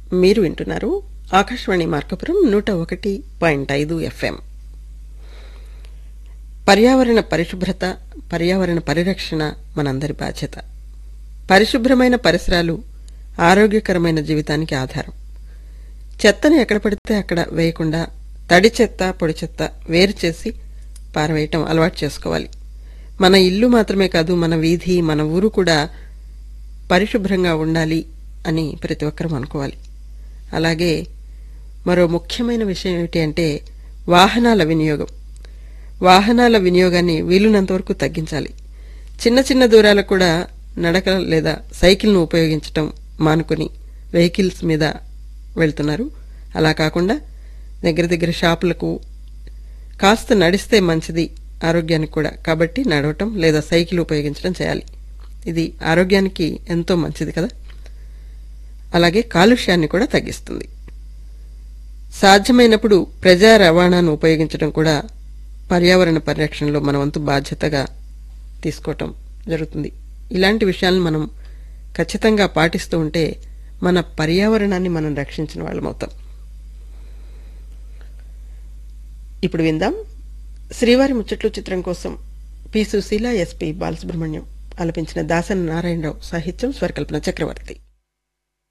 మీరు వింటున్నారు ఆకాశవాణి మార్కపురం నూట ఒకటి పాయింట్ ఐదు ఎఫ్ఎం పర్యావరణ పరిశుభ్రత పర్యావరణ పరిరక్షణ మనందరి బాధ్యత పరిశుభ్రమైన పరిసరాలు ఆరోగ్యకరమైన జీవితానికి ఆధారం చెత్తను ఎక్కడ పడితే అక్కడ వేయకుండా తడి చెత్త పొడి చెత్త వేరు చేసి పారవేయటం అలవాటు చేసుకోవాలి మన ఇల్లు మాత్రమే కాదు మన వీధి మన ఊరు కూడా పరిశుభ్రంగా ఉండాలి అని ప్రతి ఒక్కరూ అనుకోవాలి అలాగే మరో ముఖ్యమైన విషయం ఏమిటి అంటే వాహనాల వినియోగం వాహనాల వినియోగాన్ని వీలున్నంత వరకు తగ్గించాలి చిన్న చిన్న దూరాలకు కూడా నడక లేదా సైకిల్ను ఉపయోగించటం మానుకుని వెహికల్స్ మీద వెళ్తున్నారు అలా కాకుండా దగ్గర దగ్గర షాపులకు కాస్త నడిస్తే మంచిది ఆరోగ్యానికి కూడా కాబట్టి నడవటం లేదా సైకిల్ ఉపయోగించడం చేయాలి ఇది ఆరోగ్యానికి ఎంతో మంచిది కదా అలాగే కాలుష్యాన్ని కూడా తగ్గిస్తుంది సాధ్యమైనప్పుడు ప్రజా రవాణాను ఉపయోగించడం కూడా పర్యావరణ పరిరక్షణలో మన వంతు బాధ్యతగా తీసుకోవటం జరుగుతుంది ఇలాంటి విషయాలను మనం ఖచ్చితంగా పాటిస్తూ ఉంటే మన పర్యావరణాన్ని మనం రక్షించిన వాళ్ళమవుతాం ఇప్పుడు విందాం శ్రీవారి ముచ్చట్లు చిత్రం కోసం పి సుశీల ఎస్పి బాలసుబ్రహ్మణ్యం ఆలపించిన దాసన్ నారాయణరావు సాహిత్యం స్వరకల్పన చక్రవర్తి